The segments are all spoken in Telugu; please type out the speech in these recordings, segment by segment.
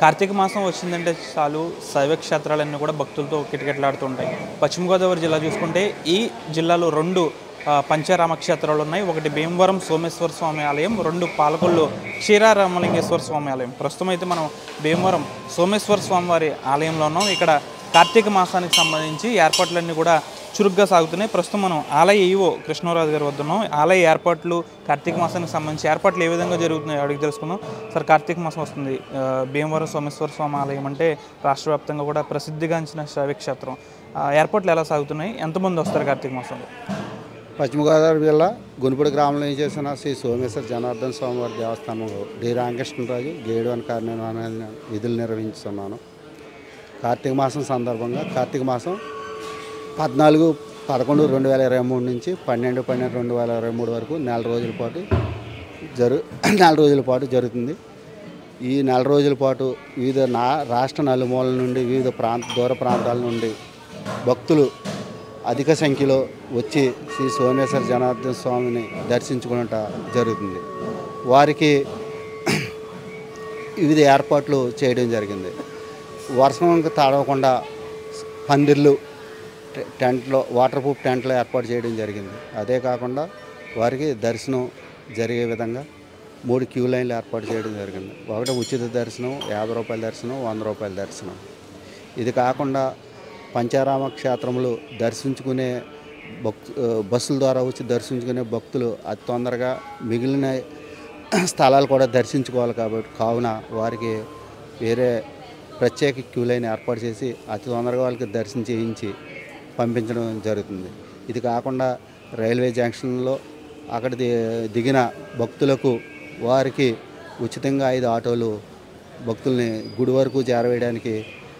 కార్తీక మాసం వచ్చిందంటే చాలు శైవ క్షేత్రాలన్నీ కూడా భక్తులతో కిటకిటలాడుతుంటాయి పశ్చిమ గోదావరి జిల్లా చూసుకుంటే ఈ జిల్లాలో రెండు ఆ, పంచారామ క్షేత్రాలు ఉన్నాయి ఒకటి భీమవరం సోమేశ్వర స్వామి ఆలయం రెండు పాలకొల్లు క్షీరారామలింగేశ్వర స్వామి ఆలయం ప్రస్తుతం అయితే మనం భీమవరం సోమేశ్వర స్వామి వారి ఆలయంలో ఉన్నాం ఇక్కడ కార్తీక మాసానికి సంబంధించి ఏర్పాట్లన్నీ కూడా చురుగ్గా సాగుతున్నాయి ప్రస్తుతం మనం ఆలయ ఈవో కృష్ణరాజు గారు వద్ద ఉన్నాం ఆలయ ఏర్పాట్లు కార్తీక మాసానికి సంబంధించి ఏర్పాట్లు ఏ విధంగా జరుగుతున్నాయి అడిగి తెలుసుకుందాం సార్ కార్తీక మాసం వస్తుంది ఆ, భీమవరం సోమేశ్వర స్వామి ఆలయం అంటే రాష్ట్ర వ్యాప్తంగా కూడా ప్రసిద్ధిగాంచిన శైవ క్షేత్రం ఆ, ఏర్పాట్లు ఎలా సాగుతున్నాయి ఎంతమంది వస్తారు కార్తీక మాసంలో పశ్చిమ గోదావరి జిల్లా గునిపూడి గ్రామంలో ఏం చేసిన శ్రీ సోమేశ్వర జనార్దన స్వామివారి దేవస్థానంలో డి రామకృష్ణరాజు గేడు అని కార్యనిర్వహణ విధులు నిర్వహిస్తున్నాను కార్తీక మాసం సందర్భంగా కార్తీక మాసం పద్నాలుగు పదకొండు రెండు వేల ఇరవై మూడు నుంచి పన్నెండు పన్నెండు రెండు వేల ఇరవై మూడు వరకు నెల రోజుల పాటు జరు నెల రోజుల పాటు జరుగుతుంది ఈ నెల రోజుల పాటు వివిధ నా రాష్ట్ర నలుమూలల నుండి వివిధ ప్రాంత దూర ప్రాంతాల నుండి భక్తులు అధిక సంఖ్యలో వచ్చి శ్రీ సోమేశ్వర జనార్దన స్వామిని దర్శించుకున్నట జరుగుతుంది వారికి వివిధ ఏర్పాట్లు చేయడం జరిగింది వర్షం తడవకుండా పందిర్లు టె- టెంట్లో వాటర్ ప్రూఫ్ టెంట్లో ఏర్పాటు చేయడం జరిగింది అదే కాకుండా వారికి దర్శనం జరిగే విధంగా మూడు క్యూ లైన్లు ఏర్పాటు చేయడం జరిగింది ఒకటి ఉచిత దర్శనం యాభై రూపాయల దర్శనం వంద రూపాయల దర్శనం ఇది కాకుండా పంచారామ క్షేత్రములు దర్శించుకునే భక్తు బస్సుల ద్వారా వచ్చి దర్శించుకునే భక్తులు అతి తొందరగా మిగిలిన స్థలాలు కూడా దర్శించుకోవాలి కాబట్టి కావున వారికి వేరే ప్రత్యేక క్యూ లైన్ ఏర్పాటు చేసి అతి తొందరగా వాళ్ళకి దర్శనం చేయించి పంపించడం జరుగుతుంది ఇది కాకుండా రైల్వే జంక్షన్లో అక్కడ ది- దిగిన భక్తులకు వారికి ఉచితంగా ఐదు ఆటోలు భక్తుల్ని గుడి వరకు చేరవేయడానికి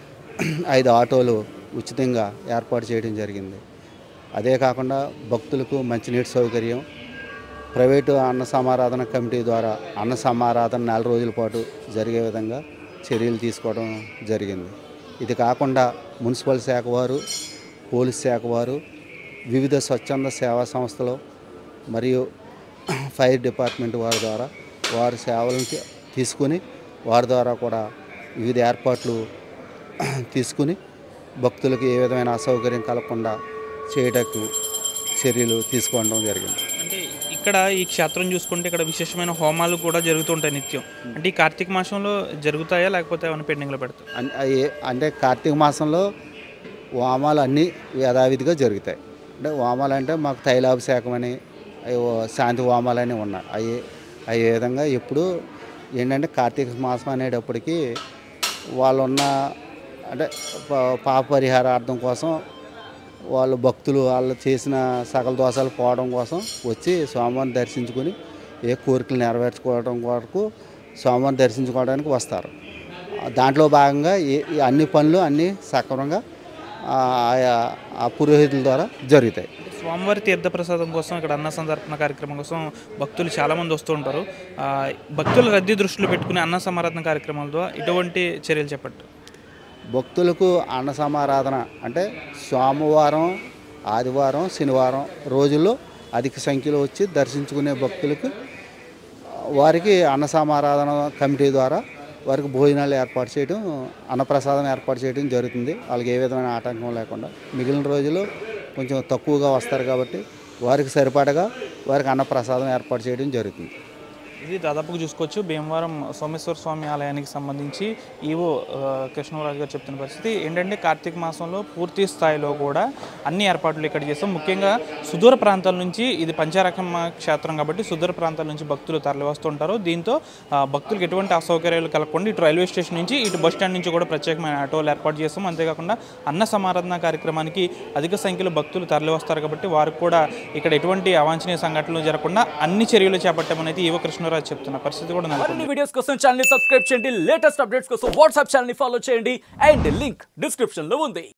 ఐదు ఆటోలు ఉచితంగా ఏర్పాటు చేయడం జరిగింది అదే కాకుండా భక్తులకు మంచినీటి సౌకర్యం ప్రైవేటు అన్న సమారాధన కమిటీ ద్వారా అన్న సమారాధన నెల రోజుల పాటు జరిగే విధంగా చర్యలు తీసుకోవడం జరిగింది ఇది కాకుండా మున్సిపల్ శాఖ వారు పోలీస్ శాఖ వారు వివిధ స్వచ్ఛంద సేవా సంస్థలు మరియు ఫైర్ డిపార్ట్మెంట్ వారి ద్వారా వారి సేవలను తీ- తీసుకుని వారి ద్వారా కూడా వివిధ ఏర్పాట్లు తీసుకుని భక్తులకు ఏ విధమైన అసౌకర్యం కలగకుండా చేయడానికి చర్యలు తీసుకోవడం జరిగింది అంటే ఇక్కడ ఈ క్షేత్రం చూసుకుంటే ఇక్కడ విశేషమైన హోమాలు కూడా జరుగుతుంటాయి నిత్యం అంటే ఈ కార్తీక మాసంలో జరుగుతాయా లేకపోతే ఏమైనా పెండింగ్లో పెడతారు అన్- అయ్యే- అంటే కార్తీక మాసంలో వామాలు అన్నీ యథావిధిగా జరుగుతాయి అంటే వామాలు అంటే మాకు తైలాభిషేకం అని అవి ఓ- శాంతి వామాలు అని ఉన్నాయి అవి అయ్యే విధంగా ఎప్పుడు ఏంటంటే కార్తీక మాసం అనేటప్పటికీ వాళ్ళు ఉన్న అంటే పా- పాప పరిహారార్థం కోసం వాళ్ళు భక్తులు వాళ్ళు చేసిన సకల దోషాలు పోవడం కోసం వచ్చి స్వామివారిని దర్శించుకొని ఏ కోరికలు నెరవేర్చుకోవడం వరకు స్వామివారిని దర్శించుకోవడానికి వస్తారు ఆ దాంట్లో భాగంగా ఏ ఈ అన్ని పనులు అన్నీ సక్రమంగా ఆ ఆయా- ఆ పురోహితుల ద్వారా జరుగుతాయి స్వామివారి తీర్థ ప్రసాదం కోసం ఇక్కడ అన్న సందర్పణ కార్యక్రమం కోసం భక్తులు చాలా మంది వస్తూ ఉంటారు ఆ, భక్తుల రద్దీ దృష్టిలో పెట్టుకుని అన్న సమారాధన కార్యక్రమాలతో ఇటువంటి చర్యలు చెప్పట్టు భక్తులకు అన్న సమారాధన అంటే సోమవారం ఆదివారం శనివారం రోజుల్లో అధిక సంఖ్యలో వచ్చి దర్శించుకునే భక్తులకు వారికి అన్న సమారాధన కమిటీ ద్వారా వారికి భోజనాలు ఏర్పాటు చేయడం అన్నప్రసాదం ఏర్పాటు చేయడం జరుగుతుంది వాళ్ళకి ఏ విధమైన ఆటంకం లేకుండా మిగిలిన రోజుల్లో కొంచెం తక్కువగా వస్తారు కాబట్టి వారికి సరిపడగా వారికి అన్నప్రసాదం ఏర్పాటు చేయడం జరుగుతుంది ఇది దాదాపుగా చూసుకోవచ్చు భీమవరం సోమేశ్వర స్వామి ఆలయానికి సంబంధించి ఈవో ఆ, కృష్ణరాజు గారు చెప్తున్న పరిస్థితి ఏంటంటే కార్తీక మాసంలో పూర్తి స్థాయిలో కూడా అన్ని ఏర్పాట్లు ఇక్కడ చేస్తాం ముఖ్యంగా సుదూర ప్రాంతాల నుంచి ఇది పంచారకమ్మ క్షేత్రం కాబట్టి సుదూర ప్రాంతాల నుంచి భక్తులు తరలి వస్తుంటారు దీంతో ఆ, భక్తులకు ఎటువంటి అసౌకర్యాలు కలగకుండా ఇటు రైల్వే స్టేషన్ నుంచి ఇటు బస్ స్టాండ్ నుంచి కూడా ప్రత్యేకమైన ఆటోలు ఏర్పాటు చేస్తాం అంతేకాకుండా అన్న సమారాధన కార్యక్రమానికి అధిక సంఖ్యలో భక్తులు తరలి వస్తారు కాబట్టి వారికి కూడా ఇక్కడ ఎటువంటి అవాంఛనీయ సంఘటనలు జరగకుండా అన్ని చర్యలు చేపట్టామని అయితే ఈవో కృష్ణరాజు చెప్తున్న పరిస్థితి కూడా నెలకొంది మరిన్ని వీడియోస్ కోసం ఛానల్ ని సబ్స్క్రైబ్ చేయండి లేటెస్ట్ అప్డేట్స్ కోసం వాట్సాప్ ఛానల్ ని ఫాలో చేయండి అండ్ లింక్ డిస్క్రిప్షన్ లో ఉంది